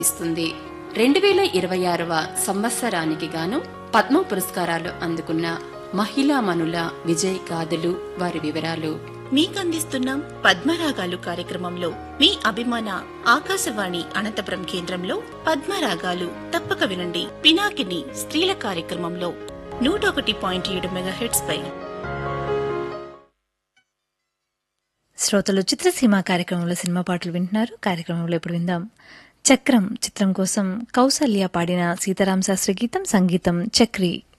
ఇస్తుంది రెండు వేల ఇరవై ఆరవ సంవత్సరానికి గాను పద్మ పురస్కారాలు అందుకున్న మహిళా మనుల విజయ్ గాథలు వారి వివరాలు మీకందిస్తున్నాం పద్మరాగాలు కార్యక్రమంలో మీ అభిమాన ఆకాశవాణి అనంతపురం కేంద్రంలో పద్మరాగాలు తప్పక వినండి పినాకిని స్త్రీల కార్యక్రమంలో నూట ఒకటి పాయింట్ ఏడు మెగాహెట్స్ పై శ్రోతలు చిత్రసీమ కార్యక్రమంలో సినిమా పాటలు వింటున్నారు కార్యక్రమంలో ఇప్పుడు విందాం చక్రం చిత్రం కోసం కౌసల్య పాడిన సీతారాం శాస్త్రి గీతం సంగీతం చక్రి